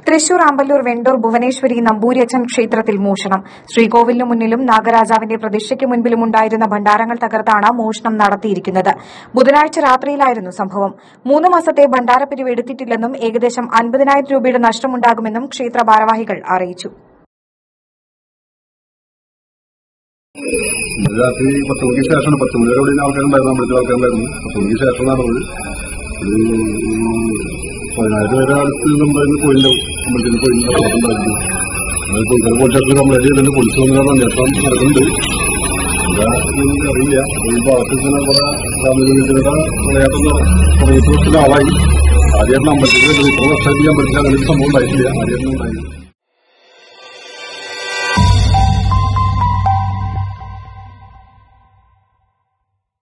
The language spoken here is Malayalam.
തൃശൂർ ആമ്പല്ലൂർ വെണ്ടൂർ ഭുവനേശ്വരി നമ്പൂരിയച്ചൻ ക്ഷേത്രത്തിൽ മോഷണം ശ്രീകോവിലിനു മുന്നിലും നാഗരാജാവിന്റെ പ്രതിഷ്ഠയ്ക്ക് മുൻപിലും ഉണ്ടായിരുന്ന ഭണ്ഡാരങ്ങൾ തകർത്താണ് മോഷണം നടത്തിയിരിക്കുന്നത് ബുധനാഴ്ച രാത്രിയിലായിരുന്നു സംഭവം മൂന്ന് മാസത്തെ ഭണ്ഡാരപ്പിരിവ് എടുത്തിട്ടില്ലെന്നും ഏകദേശം അൻപതിനായിരം രൂപയുടെ നഷ്ടമുണ്ടാകുമെന്നും ക്ഷേത്ര ഭാരവാഹികൾ അറിയിച്ചു ഇന്നലെ രാത്രി പത്ത് മണിക്ക് ശേഷമാണ് പത്ത് മണി വരെ ഇവിടെ ആൾക്കാരുണ്ടായിരുന്നു അമ്പലത്തിൽ ആൾക്കാരുണ്ടായിരുന്നു പത്ത് മണിക്ക് ശേഷം നടന്നത് ഒരു പതിനായിരം പേരെ അടുത്ത് ഉണ്ടായിരുന്നു കോയിലിന്റെ അമ്പലത്തിൽ കോയിലിന്റെ കച്ചവടമുണ്ടായിരുന്നു അത് കോഴിക്കോട് പോലീസ് സ്റ്റേഷനിൽ കംപ്ലൈന്റ് ചെയ്തിട്ടുണ്ട് പോലീസ് വന്നാൽ അന്വേഷണം നടക്കുന്നുണ്ട് എന്താ എന്ന് അറിയില്ല ഈ ഭാഗത്ത് ഇങ്ങനെ കുറെ സാമൂഹിക വിളയാട്ടം തുടങ്ങിയിട്ട് കുറച്ച് ആളായി ആദ്യമായിട്ട് അമ്പലത്തിൽ ഇത്ര വർഷമായിട്ട് ഈ അമ്പലത്തിൽ അങ്ങനെ ഒരു സംഭവം ഉണ്ടായിട്ടില്ല ആദ്യമായിട്ട് ഉണ്ടായിരുന്നു